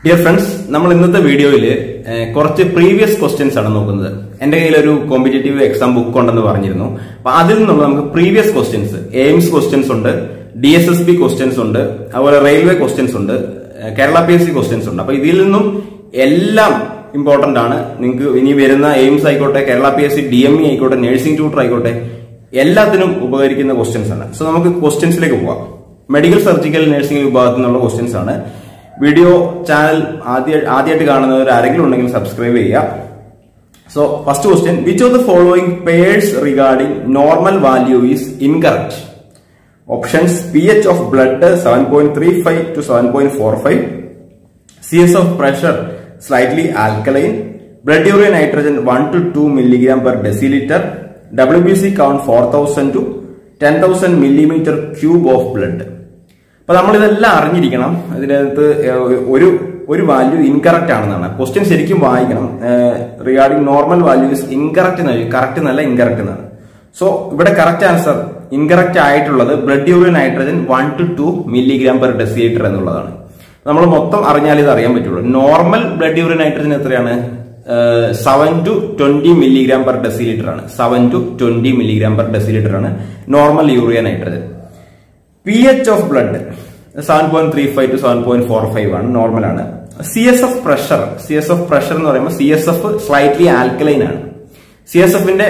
Dear friends നമ്മൾ ഇന്നത്തെ വീഡിയോയിൽ കുറച്ച് പ്രീവിയസ് ക്വസ്റ്റ്യൻസ് ആണ് നോക്കുന്നത് എന്റെ കയ്യിൽ ഒരു കോമ്പറ്റേറ്റീവ് എക്സാം ബുക്ക് ഉണ്ടെന്ന് പറഞ്ഞിരുന്നു അപ്പൊ അതിൽ നിന്നുള്ള നമുക്ക് പ്രീവിയസ് ക്വസ്റ്റ്യൻസ് എയിംസ് ക്വസ്റ്റ്യൻസ് ഉണ്ട് D S S B questions ഉണ്ട് അതുപോലെ റെയിൽവേ ക്വസ്റ്റ്യൻസ് ഉണ്ട് ഏഹ് Kerala P S C questions ഉണ്ട് അപ്പൊ ഇതിൽ നിന്നും എല്ലാം ഇമ്പോർട്ടന്റ് ആണ് നിങ്ങൾക്ക് ഇനി വരുന്ന എയിംസ് ആയിക്കോട്ടെ Kerala P S C D M E ആയിക്കോട്ടെ നഴ്സിംഗ് ട്യൂട്ടർ ആയിക്കോട്ടെ എല്ലാത്തിനും ഉപകരിക്കുന്ന ക്വസ്റ്റ്യൻസ് ആണ് സോ നമുക്ക് ക്വസ്റ്റ്യൻസിലേക്ക് പോവാം മെഡിക്കൽ സർജിക്കൽ നഴ്സിംഗ് വിഭാഗത്തിൽ നിന്നുള്ള ക്വസ്റ്റ്യൻസ് ആണ് വീഡിയോ ചാനൽ ആദ്യ ആദ്യമായിട്ട് കാണുന്നവർ ആരെങ്കിലും ഉണ്ടെങ്കിൽ സബ്സ്ക്രൈബ് ചെയ്യുക so first question which of the following pairs regarding normal value is incorrect options P H of blood seven point three five to seven point four five C S of pressure slightly alkaline blood urea nitrogen one to two milligram per decilitre W B C count four thousand to ten thousand millimetre cube of blood അപ്പൊ നമ്മൾ ഇതെല്ലാം അറിഞ്ഞിരിക്കണം ഇതിനകത്ത് ഒരു ഒരു value incorrect ആണെന്നാണ് question ശരിക്കും വായിക്കണം റിഗാർഡിംഗ് നോർമൽ വാല്യൂസ് ഇൻകറക്റ്റ് എന്ന് കറക്റ്റ് എന്നല്ല ഇൻകറക്റ്റ് എന്നാണ് സോ ഇവിടെ കറക്റ്റ് ആൻസർ ഇൻകറക്റ്റ് ആയിട്ടുള്ളത് blood urea nitrogen one to two milligram per decilitre എന്നുള്ളതാണ് നമ്മൾ മൊത്തം അറിഞ്ഞാൽ ഇത് അറിയാൻ പറ്റുള്ളൂ നോർമൽ ബ്ലഡ് യൂറിയ നൈട്രജൻ എത്രയാണ് seven to twenty milligram per decilitre ആണ് seven to twenty milligram per decilitre ആണ് normal urea nitrogen P H of blood seven point three five to seven point four five ആണ് normal ആണ് C S F pressure C S F pressure എന്ന് പറയുമ്പോൾ C S F slightly alkaline ആണ് C S എഫിന്റെ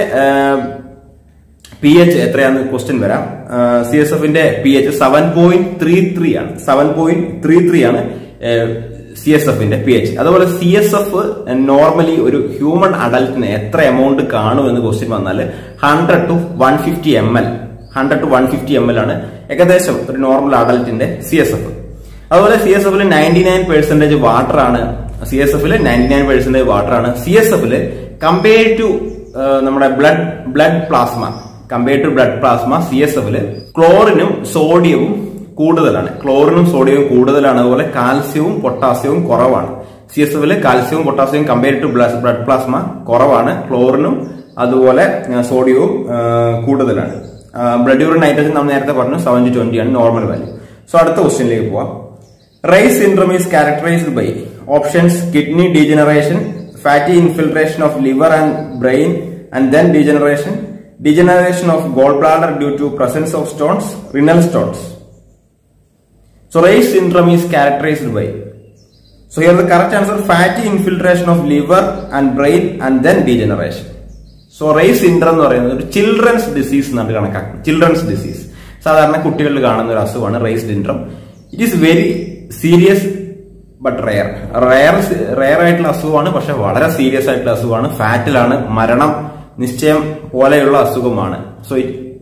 P H എത്രയാന്ന് question വരാം C S എഫിന്റെ P H seven point three three ആണ് സെവൻ പോയിന്റ് ത്രീ ത്രീ ആണ് സി എസ് എഫിന്റെ പി എച്ച് അതുപോലെ സി എസ് എഫ് നോർമലി ഒരു ഹ്യൂമൻ അഡൽറ്റിന് എത്ര എമൗണ്ട് കാണും എന്ന് ക്വസ്റ്റ്യൻ വന്നാൽ hundred to one fifty M L hundred to one fifty M L ആണ് ഏകദേശം ഒരു നോർമൽ അഡൽറ്റിന്റെ സി എസ് എഫ് അതുപോലെ സി എസ് എഫിൽ നയൻറ്റി നയൻ പെർസെന്റേജ് വാട്ടർ ആണ് സി എസ് എഫിൽ നയൻറ്റി നയൻ പെർസെന്റേജ് വാട്ടർ ആണ് സി എസ് എഫിൽ കമ്പയർ ടു നമ്മുടെ blood blood plasma compare to blood plasma C S എഫില് ക്ലോറിനും സോഡിയവും കൂടുതലാണ് ക്ലോറിനും സോഡിയവും കൂടുതലാണ് അതുപോലെ കാൽസ്യവും പൊട്ടാസ്യവും കുറവാണ് സി എസ് എഫില് കാൽസ്യവും പൊട്ടാസ്യവും കമ്പയർ ടു ബ്ലഡ് പ്ലാസ്മ കുറവാണ് ക്ലോറിനും അതുപോലെ സോഡിയവും കൂടുതലാണ് ബ്ലഡ് യൂറിൻ നൈട്രജൻ നമ്മൾ നേരത്തെ പറഞ്ഞു സെവൻ ടു ട്വന്റി ആണ് നോർമൽ വാല്യൂ സോ അടുത്ത ക്വസ്റ്റ്യനിലേക്ക് പോവാം Reye's syndrome is characterised by options kidney degeneration fatty infiltration of liver and brain and then degeneration degeneration of gallbladder due to presence of stones, renal stones. So Reis syndrome is characterized by. So here the correct answer fatty infiltration of liver and brain and then degeneration. So Reye's syndrome എന്ന് പറയുന്നത് ഒരു children's disease എന്നാണ് കണക്കാക്കുന്നത് children's disease സാധാരണ കുട്ടികളിൽ കാണുന്ന ഒരു അസുഖമാണ് Reye's syndrome it is very serious but rare rare rare ആയിട്ടുള്ള അസുഖമാണ് പക്ഷെ വളരെ സീരിയസ് ആയിട്ടുള്ള അസുഖമാണ് ഫാറ്റിലാണ് മരണം നിശ്ചയം പോലെയുള്ള അസുഖമാണ് സോ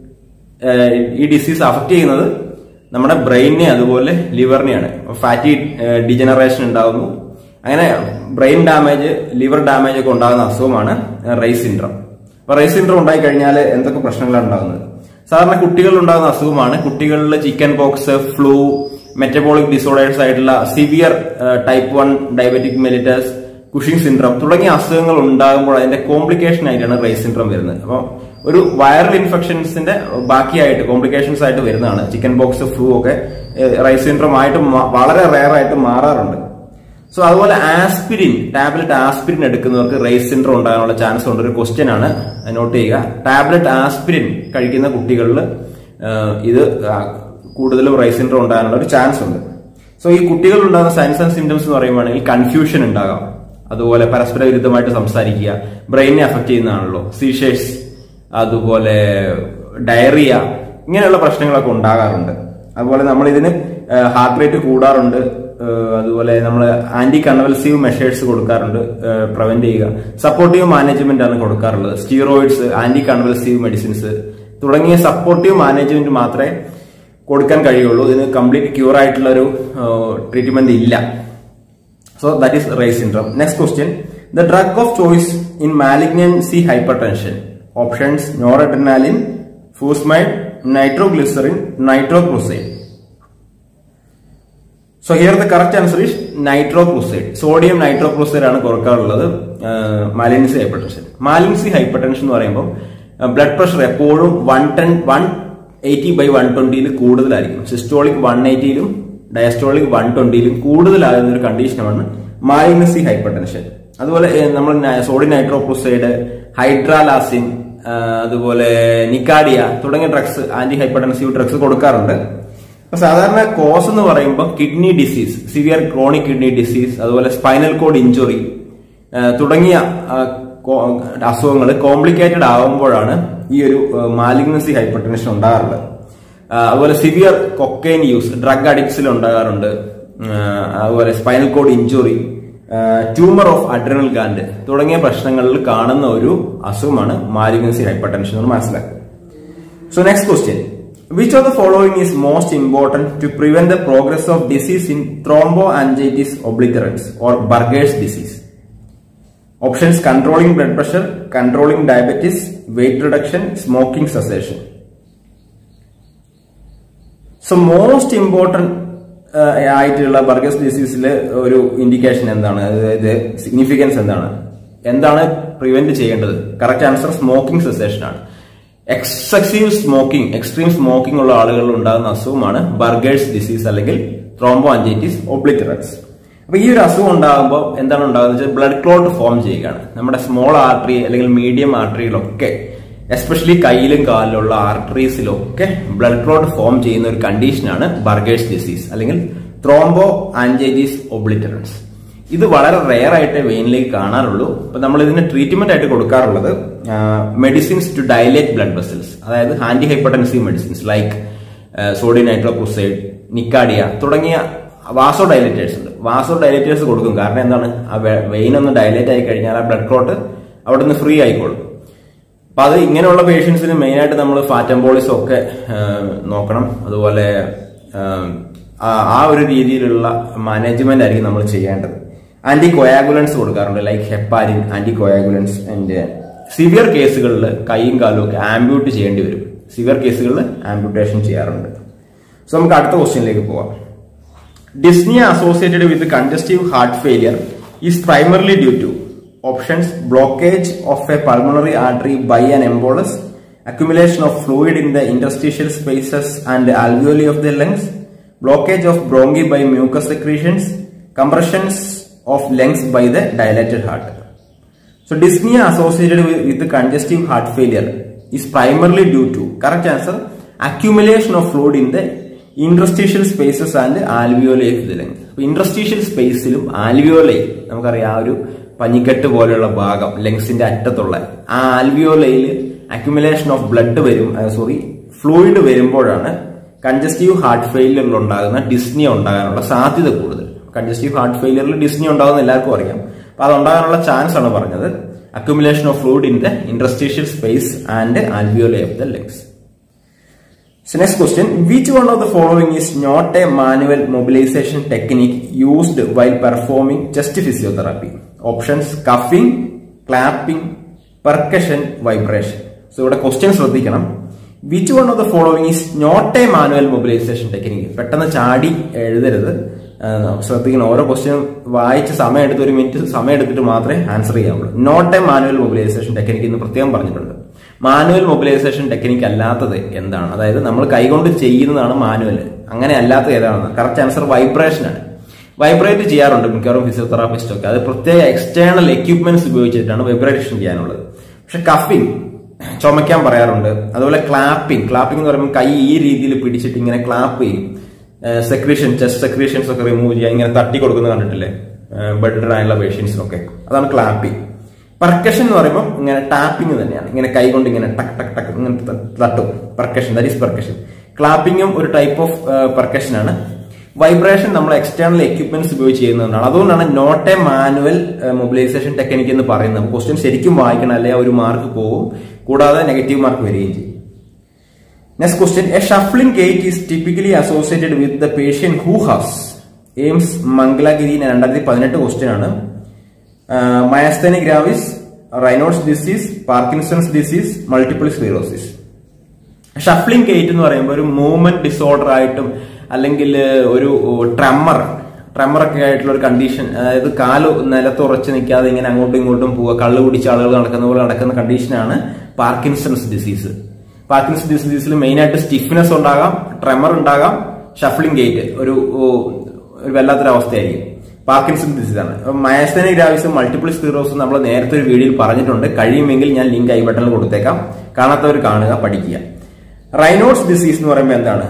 ഈ ഡിസീസ് അഫക്ട് ചെയ്യുന്നത് നമ്മുടെ ബ്രെയിനെ അതുപോലെ ലിവറിനെയാണ് ഫാറ്റി ഡിജനറേഷൻ ഉണ്ടാകുന്നു അങ്ങനെ ബ്രെയിൻ ഡാമേജ് ലിവർ ഡാമേജ് ഒക്കെ ഉണ്ടാകുന്ന അസുഖമാണ് റൈസ് സിൻഡ്രം അപ്പൊ റൈസ് സിൻഡ്രം ഉണ്ടായി കഴിഞ്ഞാൽ എന്തൊക്കെ പ്രശ്നങ്ങളാണ് ഉണ്ടാകുന്നത് സാധാരണ കുട്ടികളിൽ ഉണ്ടാകുന്ന അസുഖമാണ് കുട്ടികളിൽ chicken pox flu metabolic disorders ആയിട്ടുള്ള severe type one diabetic mellitus Cushing syndrome തുടങ്ങിയ അസുഖങ്ങൾ ഉണ്ടാകുമ്പോൾ അതിന്റെ കോംപ്ലിക്കേഷൻ ആയിട്ടാണ് റൈസ് സിൻഡ്രം വരുന്നത് അപ്പോൾ ഒരു വൈറൽ ഇൻഫെക്ഷൻസിന്റെ ബാക്കിയായിട്ട് കോംപ്ലിക്കേഷൻസ് ആയിട്ട് വരുന്നതാണ് ചിക്കൻ ബോക്സ് ഫ്ലൂ ഒക്കെ റൈസ് സിൻഡ്രം ആയിട്ട് വളരെ റെയർ ആയിട്ട് മാറാറുണ്ട് സോ അതുപോലെ ആസ്പിരിൻ ടാബ്ലറ്റ് ആസ്പിരിൻ എടുക്കുന്നവർക്ക് റൈസ് സിൻഡ്രം ഉണ്ടാകാനുള്ള ചാൻസ് ഉണ്ട് ഒരു ക്വസ്റ്റ്യൻ ആണ് നോട്ട് ചെയ്യുക ടാബ്ലറ്റ് ആസ്പിരിൻ കഴിക്കുന്ന കുട്ടികളിൽ ഇത് കൂടുതലും റൈസ് സിൻഡ്രം ഉണ്ടാകാനുള്ള ഒരു ചാൻസ് ഉണ്ട് സോ ഈ കുട്ടികളിൽ ഉണ്ടാകുന്ന സയൻസ് ആൻഡ് സിംറ്റംസ് എന്ന് പറയുവാണെങ്കിൽ കൺഫ്യൂഷൻ ഉണ്ടാകാം അതുപോലെ പരസ്പര വിരുദ്ധമായിട്ട് സംസാരിക്കുക ബ്രെയിനെ അഫക്ട് ചെയ്യുന്നതാണല്ലോ സീഷേഴ്സ് അതുപോലെ ഡയറിയ ഇങ്ങനെയുള്ള പ്രശ്നങ്ങളൊക്കെ ഉണ്ടാകാറുണ്ട് അതുപോലെ നമ്മൾ ഇതിന് ഹാർട്ട് റേറ്റ് കൂടാറുണ്ട് അതുപോലെ നമ്മൾ ആന്റി കൺവൽസീവ് മെഷേഴ്സ് കൊടുക്കാറുണ്ട് പ്രിവെന്റ് ചെയ്യുക സപ്പോർട്ടീവ് മാനേജ്മെന്റ് ആണ് കൊടുക്കാറുള്ളത് സ്റ്റീറോയിഡ്സ് ആന്റി കൺവൽസീവ് മെഡിസിൻസ് തുടങ്ങിയ സപ്പോർട്ടീവ് മാനേജ്മെന്റ് മാത്രമേ കൊടുക്കാൻ കഴിയുള്ളൂ ഇതിന് കംപ്ലീറ്റ് ക്യൂർ ആയിട്ടുള്ള ഒരു ട്രീറ്റ്മെന്റ് ഇല്ല So that is Ray's syndrome. Next question. The drug of choice in malignancy hypertension. Options noradrenaline, furosemide, nitroglycerin, nitrocrucide. So here the correct answer is nitrocrucide. Sodium nitrocrucide ആണ് കൊടുക്കാറുള്ളത് മാലിൻസി hypertension മാലിൻസി hypertension എന്ന് പറയുമ്പോൾ blood pressure എപ്പോഴും one ten one eighty by one ട്വന്റിയിൽ കൂടുതലായിരിക്കും systolic one എയ്റ്റിയിലും diastolic one ട്വന്റിയിലും കൂടുതലാകുന്ന ഒരു കണ്ടീഷനാണ് മാലിഗ്നസി ഹൈപ്പർ ടെൻഷൻ അതുപോലെ ഏഹ്, നമ്മൾ സോഡിയം നൈട്രോപ്രോസൈഡ് ഹൈഡ്രാലാസിൻ ആ, അതുപോലെ നിക്കാഡിയ തുടങ്ങിയ ഡ്രഗ്സ് ആന്റി ഹൈപ്പർടെൻസീവ് ഡ്രഗ്സ് കൊടുക്കാറുണ്ട് അപ്പൊ സാധാരണ കോസ് എന്ന് പറയുമ്പോൾ kidney disease severe chronic kidney disease അതുപോലെ സ്പൈനൽ കോഡ് ഇഞ്ചുറി തുടങ്ങിയ അസുഖങ്ങൾ കോംപ്ലിക്കേറ്റഡ് ആകുമ്പോഴാണ് ഈ ഒരു മാലിഗ്നസി ഹൈപ്പർ ടെൻഷൻ ഉണ്ടാകാറുള്ളത് ആ, അതുപോലെ സിവിയർ കൊക്കൈൻ യൂസ് ഡ്രഗ് അഡിക്ട്സിൽ ഉണ്ടാകാറുണ്ട് ആ, അതുപോലെ spinal cord injury tumour of adrenal gland തുടങ്ങിയ പ്രശ്നങ്ങളിൽ കാണുന്ന ഒരു അസുഖമാണ് മാലിഗ്നസി ഹൈപ്പർ ടെൻഷൻ എന്ന് മനസ്സിലാക്കുക So next question. Which of the following is most important to prevent the progress of disease in thromboangiitis obliterans or Burger's disease? Options controlling blood pressure, controlling diabetes, weight reduction, smoking cessation. So most important ആയിട്ടുള്ള Buerger's ഡിസീസിലെ ഒരു indication എന്താണ് അതായത് significance എന്താണ് എന്താണ് prevent ചെയ്യേണ്ടത് correct answer smoking cessation ആണ് excessive smoking extreme smoking ഉള്ള ആളുകളിൽ ഉണ്ടാകുന്ന അസുഖമാണ് ബർഗേഴ്സ് ഡിസീസ് അല്ലെങ്കിൽ ത്രോംബോ അഞ്ചൈറ്റിസ് ഒബ്ലിറ്ററൻസ് അപ്പൊ ഈ ഒരു അസുഖം ഉണ്ടാകുമ്പോൾ എന്താണ് ഉണ്ടാകുന്നത് വെച്ചാൽ ബ്ലഡ് ക്ലോട്ട് ഫോം ചെയ്യുകയാണ് നമ്മുടെ സ്മോൾ ആർട്ടറി അല്ലെങ്കിൽ മീഡിയം ആർട്ടറിയിലൊക്കെ എസ്പെഷ്യലി കയ്യിലും കാലിലുള്ള ആർട്ടറീസിലൊക്കെ ബ്ലഡ് ക്ലോട്ട് ഫോം ചെയ്യുന്ന ഒരു കണ്ടീഷനാണ് ബർഗേഴ്സ് ഡിസീസ് അല്ലെങ്കിൽ ത്രോംബോ ആൻജൈറ്റിസ് ഒബ്ലിറ്ററൻസ് ഇത് വളരെ റെയർ ആയിട്ട് വെയിനിലേക്ക് കാണാറുള്ളൂ അപ്പൊ നമ്മൾ ഇതിന് ട്രീറ്റ്മെന്റ് ആയിട്ട് കൊടുക്കാറുള്ളത് medicines to dilate blood vessels അതായത് antihypertensive medicines like sodium nitroprusside Nicardia തുടങ്ങിയ വാസോ ഡയലേറ്റേഴ്സ് ഉണ്ട് വാസോ ഡയലേറ്റേഴ്സ് കൊടുക്കും കാരണം എന്താണ് ആ വെയിൻ ഒന്ന് ഡയലേറ്റ് ആയി കഴിഞ്ഞാൽ ആ ബ്ലഡ് ക്ലോട്ട് അവിടെ നിന്ന് ഫ്രീ ആയിക്കോളും അപ്പൊ അത് ഇങ്ങനെയുള്ള പേഷ്യൻസിന് മെയിൻ ആയിട്ട് നമ്മൾ ഫാറ്റംബോളിസം ഒക്കെ ആ, നോക്കണം അതുപോലെ ആ, ആ- ആ ഒരു രീതിയിലുള്ള മാനേജ്മെന്റ് ആയിരിക്കും നമ്മൾ ചെയ്യേണ്ടത് ആന്റി കൊയാഗുലൻസ് കൊടുക്കാറുണ്ട് like heparin anticoagulants and severe കേസുകളിൽ കൈയും കാലും ഒക്കെ ആംബ്യൂട്ട് ചെയ്യേണ്ടി വരും സിവിയർ കേസുകളിൽ ആംബ്യൂട്ടേഷൻ ചെയ്യാറുണ്ട് സോ നമുക്ക് അടുത്ത ക്വസ്റ്റ്യനിലേക്ക് പോവാം Dyspnea associated with congestive heart failure is primarily due to options blockage of a pulmonary artery by an embolus, accumulation of fluid in the interstitial spaces and alveoli of the lungs, blockage of bronchi by mucus secretions, compressions of lungs by the dilated heart. So dyspnea associated with, with the congestive heart failure is primarily due to correct answer accumulation of fluid in the interstitial spaces and alveoli of the lung. അപ്പൊ interstitial സ്പേസിലും alveoli നമുക്കറിയാം ആ ഒരു പഞ്ഞിക്കെട്ട് പോലെയുള്ള ഭാഗം ലങ്സിന്റെ അറ്റത്തുള്ള ആ ആൽവിയോലയിൽ അക്യുമുലേഷൻ ഓഫ് ബ്ലഡ് വരും സോറി ഫ്ലൂയിഡ് വരുമ്പോഴാണ് കൺജസ്റ്റീവ് ഹാർട്ട് ഫെയിലിയറിൽ ഉണ്ടാകുന്ന ഡിസ്നി ഉണ്ടാകാനുള്ള സാധ്യത കൂടുതൽ കൺജസ്റ്റീവ് ഹാർട്ട് ഫെയിലിയറിൽ ഡിസ്നി ഉണ്ടാകുന്ന എല്ലാവർക്കും അറിയാം അപ്പൊ അത് ഉണ്ടാകാനുള്ള ചാൻസ് ആണ് പറഞ്ഞത് accumulation of fluid in the interstitial space and alveoli of the legs So next question, which one of the following is not a manual mobilization technique used while performing chest physiotherapy? Options cuffing, clapping, percussion, vibration. So ഇവിടെ question ശ്രദ്ധിക്കണം which one of the following is not a manual mobilisation technique പെട്ടെന്ന് ചാടി എഴുതരുത് ആ, ശ്രദ്ധിക്കണം ഓരോ question വായിച്ച് സമയം എടുത്ത് ഒരു മിനിറ്റ് സമയം എടുത്തിട്ട് മാത്രമേ ആൻസർ ചെയ്യാവുള്ളൂ not a manual mobilisation technique എന്ന് പ്രത്യേകം പറഞ്ഞിട്ടുണ്ട് മാനുവൽ മൊബിലൈസേഷൻ ടെക്നിക്ക് അല്ലാത്തത് എന്താണ് അതായത് നമ്മൾ കൈകൊണ്ട് ചെയ്യുന്നതാണ് മാനുവൽ അങ്ങനെ അല്ലാത്തത് ഏതാണെന്ന് കറക്റ്റ് ആൻസർ വൈബ്രേഷൻ ആണ് വൈബ്രേറ്റ് ചെയ്യാറുണ്ട് മിക്കവാറും ഫിസിയോതെറാപ്പിസ്റ്റ് ഒക്കെ അത് പ്രത്യേക എക്സ്റ്റേണൽ എക്യുപ്മെന്റ്സ് ഉപയോഗിച്ചിട്ടാണ് വൈബ്രേഷൻ ചെയ്യാനുള്ളത് പക്ഷെ കഫിംഗ് ചുമയ്ക്കാൻ പറയാറുണ്ട് അതുപോലെ ക്ലാപ്പിംഗ് ക്ലാപ്പിംഗ് എന്ന് പറയുമ്പോൾ കൈ ഈ രീതിയിൽ പിടിച്ചിട്ട് ഇങ്ങനെ ക്ലാപ്പ് ചെയ്യും സെക്രീഷൻ ചെസ്റ്റ് സെക്രീഷൻസ് ഒക്കെ റിമൂവ് ചെയ്യുക ഇങ്ങനെ തട്ടി കൊടുക്കുന്നത് കണ്ടിട്ടില്ലേ ബെഡ് ആയുള്ള പേഷ്യൻസിനൊക്കെ അതാണ് ക്ലാപ്പിംഗ് പെർക്കഷൻ എന്ന് പറയുമ്പോൾ ഇങ്ങനെ ടാപ്പിംഗ് തന്നെയാണ് ഇങ്ങനെ കൈ കൊണ്ട് ഇങ്ങനെ ടക്ക് ടക്ക് ടക്ക് ഇങ്ങനെ ത- തട്ടും പെർക്കഷൻ ദാറ്റ് ഈസ് പെർക്കഷൻ ക്ലാപ്പിംഗും ഒരു ടൈപ്പ് ഓഫ് പെർക്കഷൻ ആണ് വൈബ്രേഷൻ നമ്മൾ എക്സ്റ്റേണൽ എക്യുപ്മെന്റ്സ് ഉപയോഗിച്ച് ചെയ്യുന്നതാണ് അതുകൊണ്ടാണ് not a manual mobilisation technique എന്ന് പറയുന്നത് ക്വസ്റ്റ്യൻ ശരിക്കും വായിക്കണം അല്ലെ ഒരു മാർക്ക് പോകും കൂടാതെ നെഗറ്റീവ് മാർക്ക് വരികയും ചെയ്യും next question a shuffling gait is typically associated with the patient who has AIIMS Mangalagiri രണ്ടായിരത്തി പതിനെട്ട് ക്വസ്റ്റ്യൻ ആണ് myasthenia gravis Raynaud's disease Parkinson's disease multiple sclerosis shuffling gait എന്ന് പറയുമ്പോൾ ഒരു മൂവ്മെന്റ് ഡിസോർഡർ ആയിട്ടും അല്ലെങ്കിൽ ഒരു ട്രമ്മർ ട്രമ്മർ ഒക്കെ ആയിട്ടുള്ള ഒരു കണ്ടീഷൻ അതായത് കാല് നിലത്ത് ഉറച്ചു നിൽക്കാതെ ഇങ്ങനെ അങ്ങോട്ടും ഇങ്ങോട്ടും പോവുക കള്ളു കുടിച്ച ആളുകൾ നടക്കുന്ന പോലെ നടക്കുന്ന കണ്ടീഷനാണ് പാർക്കിൻസൺസ് ഡിസീസ് പാർക്കിൻസൺ ഡിസീസിൽ മെയിൻ ആയിട്ട് സ്റ്റിഫ്നെസ് ഉണ്ടാകാം ട്രെമർ ഉണ്ടാകാം ഷഫ്ലിംഗ് ഗേറ്റ് ഒരു ഓ, ഒരു വല്ലാത്തൊരു അവസ്ഥയായിരിക്കും പാർക്കിൻസൺ ഡിസീസ് ആണ് മയസ്തനിക് ഗ്രാവിസും മൾട്ടിപ്പിൾ സ്ക്ലീറോസും നമ്മൾ നേരത്തെ ഒരു വീഡിയോയിൽ പറഞ്ഞിട്ടുണ്ട് കഴിയുമെങ്കിൽ ഞാൻ ലിങ്ക് ഐ ബട്ടണിൽ കൊടുത്തേക്കാം കാണാത്തവർ കാണുക പഠിക്കുക റൈനോട്സ് ഡിസീസ് എന്ന് പറയുമ്പോൾ എന്താണ്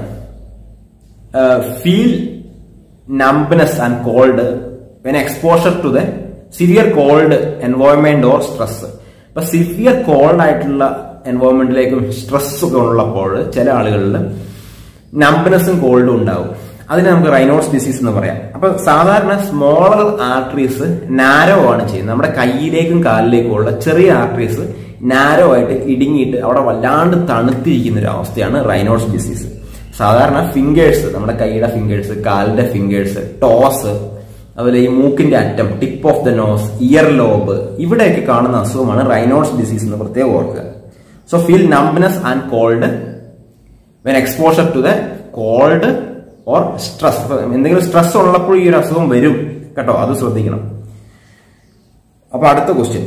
feel numbness and cold when exposure to the severe cold environment or stress അപ്പൊ സിവിയർ കോൾഡ് ആയിട്ടുള്ള എൻവയോൺമെന്റിലേക്കും സ്ട്രെസ് ഒക്കെ ഉള്ളപ്പോൾ ചില ആളുകളിൽ നംബ്നെസ്സും കോൾഡും ഉണ്ടാവും അതിന് നമുക്ക് റൈനോട്സ് ഡിസീസ് എന്ന് പറയാം അപ്പൊ സാധാരണ സ്മോളർ ആർട്ടറീസ് നാരോ ആണ് ചെയ്യുന്നത് നമ്മുടെ കൈയിലേക്കും കാലിലേക്കും ഉള്ള ചെറിയ ആർട്ടറീസ് നാരോ ആയിട്ട് ഇടുങ്ങിയിട്ട് അവിടെ വല്ലാണ്ട് തണുത്തിരിക്കുന്ന ഒരു അവസ്ഥയാണ് റൈനോട്സ് ഡിസീസ് സാധാരണ ഫിംഗേഴ്സ് നമ്മുടെ കൈയുടെ ഫിംഗേഴ്സ് കാലിന്റെ ഫിംഗേഴ്സ് ടോസ് അതുപോലെ ഈ മൂക്കിന്റെ അറ്റം tip of the nose ear lobe ഇവിടെയൊക്കെ കാണുന്ന അസുഖമാണ് റൈനോട്സ് ഡിസീസ് എന്ന് പ്രത്യേകം ഓർക്കുക so feel numbness and cold when exposure to the cold or stress എന്തെങ്കിലും സ്ട്രെസ് ഉള്ളപ്പോൾ ഈ ഒരു അസുഖം വരും കേട്ടോ അത് ശ്രദ്ധിക്കണം അപ്പൊ അടുത്ത ക്വസ്റ്റ്യൻ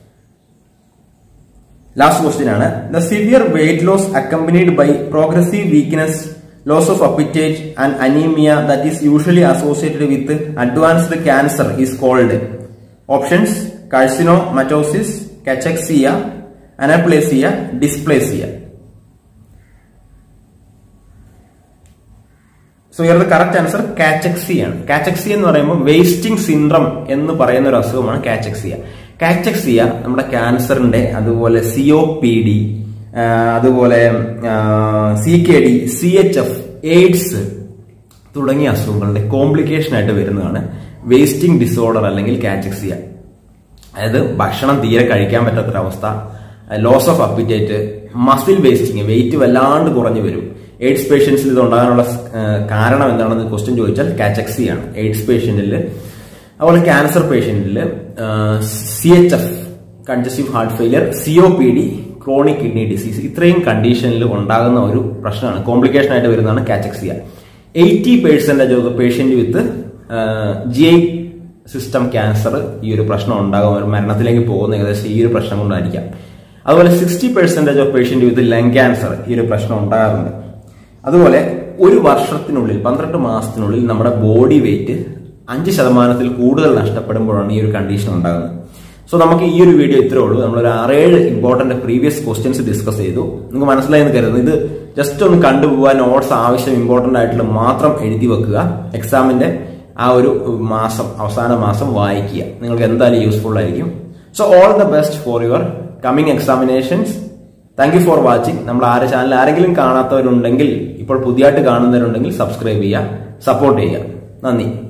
ലാസ്റ്റ് ക്വസ്റ്റ്യൻ ആണ് the severe weight loss accompanied by progressive weakness loss of appetite and anaemia that is usually associated with advanced cancer is called options carcinomatosis cachexia anaplasia dysplasia so here the correct answer cachexia ആണ് cachexia എന്ന് പറയുമ്പോൾ wasting syndrome എന്ന് പറയുന്ന ഒരു അസുഖമാണ് കാച്ചക്സിയ കാച്ചക്സിയ നമ്മുടെ ക്യാൻസറിന്റെ അതുപോലെ സി ഒ പി ഡി അതുപോലെ C K D C H F AIDS തുടങ്ങിയ അസുഖങ്ങളുടെ കോംപ്ലിക്കേഷൻ ആയിട്ട് വരുന്നതാണ് വേസ്റ്റിംഗ് ഡിസോർഡർ അല്ലെങ്കിൽ കാച്ചക്സിയ അതായത് ഭക്ഷണം തീരെ കഴിക്കാൻ പറ്റാത്തൊരവസ്ഥ loss of appetite muscle wasting weight വല്ലാണ്ട് കുറഞ്ഞു വരും എയ്ഡ്സ് പേഷ്യൻസിൽ ഇത് ഉണ്ടാകാനുള്ള ആ, കാരണം എന്താണെന്ന് ക്വസ്റ്റ്യൻ ചോദിച്ചാൽ കാച്ചക്സി ആണ് എയ്ഡ്സ് പേഷ്യന്റിൽ അതുപോലെ ക്യാൻസർ പേഷ്യന്റിൽ C H F congestive heart failure C O P D chronic kidney disease ഇത്രയും കണ്ടീഷനിൽ ഉണ്ടാകുന്ന ഒരു പ്രശ്നമാണ് കോംപ്ലിക്കേഷൻ ആയിട്ട് വരുന്നതാണ് cachexia eighty percentage of patient with G I system cancer ഈ ഒരു പ്രശ്നം ഉണ്ടാകും ഒരു മരണത്തിലേക്ക് പോകുന്ന ഏകദേശം ഈ ഒരു പ്രശ്നം കൊണ്ടായിരിക്കാം അതുപോലെ sixty percentage of patient with lung cancer ഈ ഒരു പ്രശ്നം ഉണ്ടാകാറുണ്ട് അതുപോലെ ഒരു വർഷത്തിനുള്ളിൽ പന്ത്രണ്ട് മാസത്തിനുള്ളിൽ നമ്മുടെ ബോഡി വെയിറ്റ് അഞ്ച് ശതമാനത്തിൽ കൂടുതൽ നഷ്ടപ്പെടുമ്പോഴാണ് ഈ ഒരു കണ്ടീഷൻ ഉണ്ടാകുന്നത് സോ നമുക്ക് ഈ ഒരു വീഡിയോ ഇത്രേ ഉള്ളൂ നമ്മളൊരു ആറേഴ് ഇമ്പോർട്ടന്റ് പ്രീവിയസ് ക്വസ്റ്റ്യൻസ് ഡിസ്കസ് ചെയ്തു നിങ്ങൾക്ക് മനസ്സിലായെന്ന് കരുതുന്നു ഇത് ജസ്റ്റ് ഒന്ന് കണ്ടുപോകാൻ നോട്ട്സ് ആവശ്യം ഇമ്പോർട്ടന്റ് ആയിട്ടുള്ള മാത്രം എഴുതി വെക്കുക എക്സാമിന്റെ ആ ഒരു മാസം അവസാന മാസം വായിക്കുക നിങ്ങൾക്ക് എന്തായാലും യൂസ്ഫുൾ ആയിരിക്കും so all the best for your coming examinations thank you for watching നമ്മൾ ആരെ ചാനൽ ആരെങ്കിലും കാണാത്തവരുണ്ടെങ്കിൽ ഇപ്പോൾ പുതിയതായിട്ട് കാണുന്നവരുണ്ടെങ്കിൽ സബ്സ്ക്രൈബ് ചെയ്യുക സപ്പോർട്ട് ചെയ്യുക നന്ദി